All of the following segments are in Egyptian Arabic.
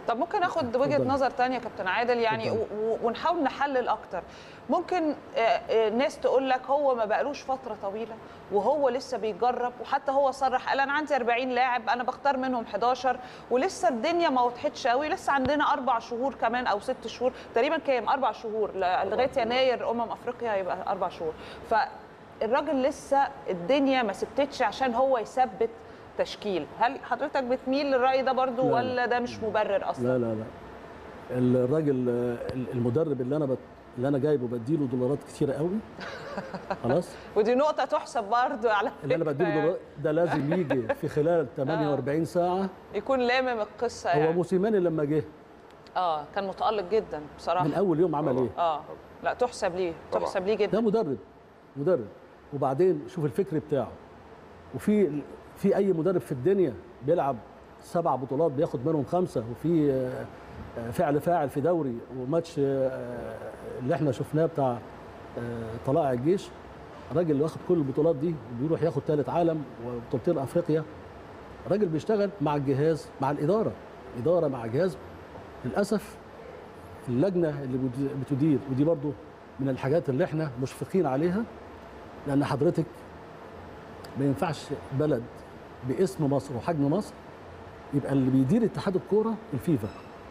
طب ممكن اخد وجهه اتفضل. نظر تانية يا كابتن عادل يعني اتفضل. و- و- ونحاول نحلل اكتر ممكن آه، آه، ناس تقول لك هو ما بقالوش فتره طويله وهو لسه بيجرب وحتى هو صرح قال انا عندي 40 لاعب انا بختار منهم 11 ولسه الدنيا ما وضحتش قوي لسه عندنا اربع شهور كمان او ست شهور تقريبا كام اربع شهور ل- لغايه يناير امم افريقيا هيبقى اربع شهور فالراجل لسه الدنيا ما سبتتش عشان هو يثبت تشكيل هل حضرتك بتميل للراي ده برضو لا. ولا ده مش مبرر اصلا لا لا لا الراجل آه، المدرب اللي انا بت... اللي انا جايبه بديله دولارات كتيره قوي خلاص ودي نقطة تحسب برضو على اللي انا فكرة بديله يعني. دولارات ده لازم يجي في خلال 48 ساعه يكون لامم القصة هو يعني موسيماني لما جه اه كان متألق جدا بصراحة من اول يوم عمل ايه اه لا تحسب ليه طبعاً. تحسب ليه ده جدا مدرب مدرب وبعدين شوف الفكر بتاعه وفي في اي مدرب في الدنيا بيلعب سبع بطولات بياخد منهم خمسه وفي آه، آه، فعل فاعل في دوري وماتش آه، اللي احنا شفناه بتاع آه، طلائع الجيش الراجل اللي واخد كل البطولات دي وبيروح ياخد ثالث عالم وبطولتين افريقيا راجل بيشتغل مع الجهاز مع الاداره اداره مع جهاز للاسف اللجنه اللي بت- بتدير ودي برضو من الحاجات اللي احنا مشفقين عليها لان حضرتك ما ينفعش بلد باسم مصر وحجم مصر يبقى اللي بيدير اتحاد الكوره الفيفا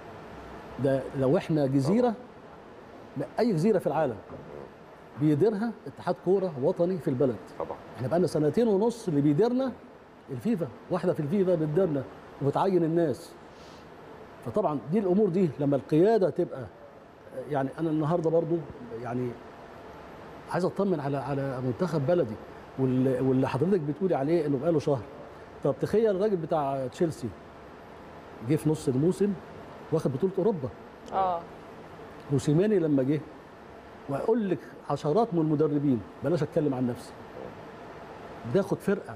ده لو احنا جزيره اي جزيره في العالم بيديرها اتحاد كوره وطني في البلد طبعا احنا بقالنا سنتين ونص اللي بيديرنا الفيفا واحده في الفيفا بتديرنا وبتعين الناس فطبعا دي الامور دي لما القياده تبقى يعني انا النهارده برضو يعني عايز اطمن على على منتخب بلدي واللي واللي حضرتك بتقولي عليه انه بقاله شهر طب تخيل الراجل بتاع تشيلسي جه في نص الموسم واخد بطوله اوروبا اه موسيماني لما جه واقول لك عشرات من المدربين بلاش اتكلم عن نفسي بتاخد فرقه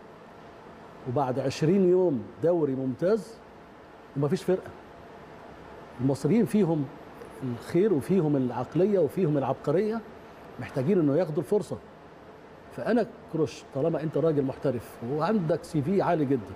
وبعد 20 يوم دوري ممتاز ومفيش فرقه المصريين فيهم الخير وفيهم العقليه وفيهم العبقريه محتاجين انه ياخدوا الفرصه فانا كروش طالما انت راجل محترف وعندك سي في عالي جدا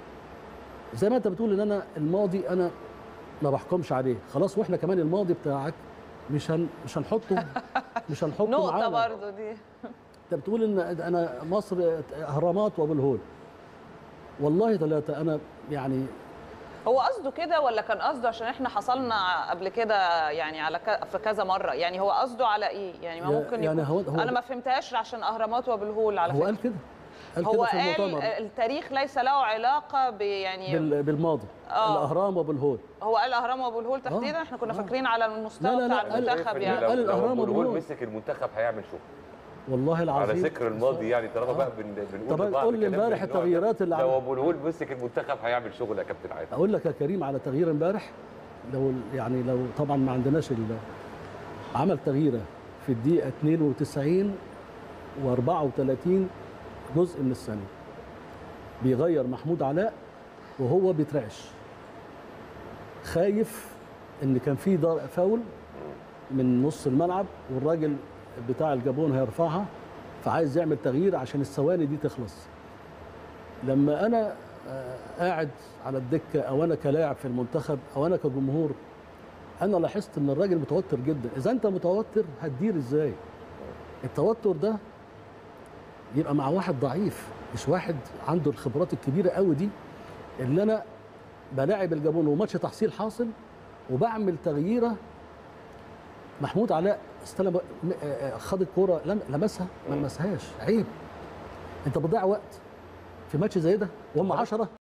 زي ما انت بتقول ان انا الماضي انا ما بحكمش عليه خلاص واحنا كمان الماضي بتاعك مش هن مش هنحطه مش هنحطه نقطة معانا برضو دي انت بتقول ان انا مصر اهرامات وابو الهول والله ثلاثه انا يعني هو قصده كده ولا كان قصده عشان احنا حصلنا قبل كده يعني على ك... في كذا مرة يعني هو قصده على ايه يعني ما يا- ممكن يعني يكون هو- هو- انا ما فهمتهاش عشان اهرامات وابو على هو فكرة قال كده قال هو كده في قال المؤتمر التاريخ ليس له علاقة ب يعني بال- بالماضي آه. الاهرام وابو الهول هو قال اهرام وابو الهول تحديدا آه. احنا كنا آه. فاكرين على المستوى لا، لا، بتاع لا، قال- المنتخب شايف إن يعني لو- قال لو الأهرام أبو الهول والهول. مسك المنتخب هيعمل شغل والله العظيم على ذكر الماضي يعني طالما بقى بن بنقول طب لبعض قول لي كلام امبارح من النوع ده، التغييرات اللي لو عمل- ابو الهول مسك المنتخب هيعمل شغل يا كابتن عادل اقول لك يا كريم على تغيير امبارح لو يعني لو طبعا ما عندناش ال- عمل تغييره في الدقيقه 92 و34 جزء من الثانيه بيغير محمود علاء وهو بيترعش خايف ان كان في ضر- فاول من نص الملعب والراجل بتاع الجابون هيرفعها فعايز يعمل تغيير عشان الثواني دي تخلص لما انا آه، قاعد على الدكه او انا كلاعب في المنتخب او انا كجمهور انا لاحظت ان الراجل متوتر جدا اذا انت متوتر هتدير ازاي التوتر ده يبقى مع واحد ضعيف مش واحد عنده الخبرات الكبيره قوي دي اللي انا بلاعب الجابون وماتش تحصيل حاصل وبعمل تغييره محمود علاء استلم م- آه، آه، خد الكوره لم- لمسها ما لمسهاش عيب انت بتضيع وقت في ماتش زي ده وهم 10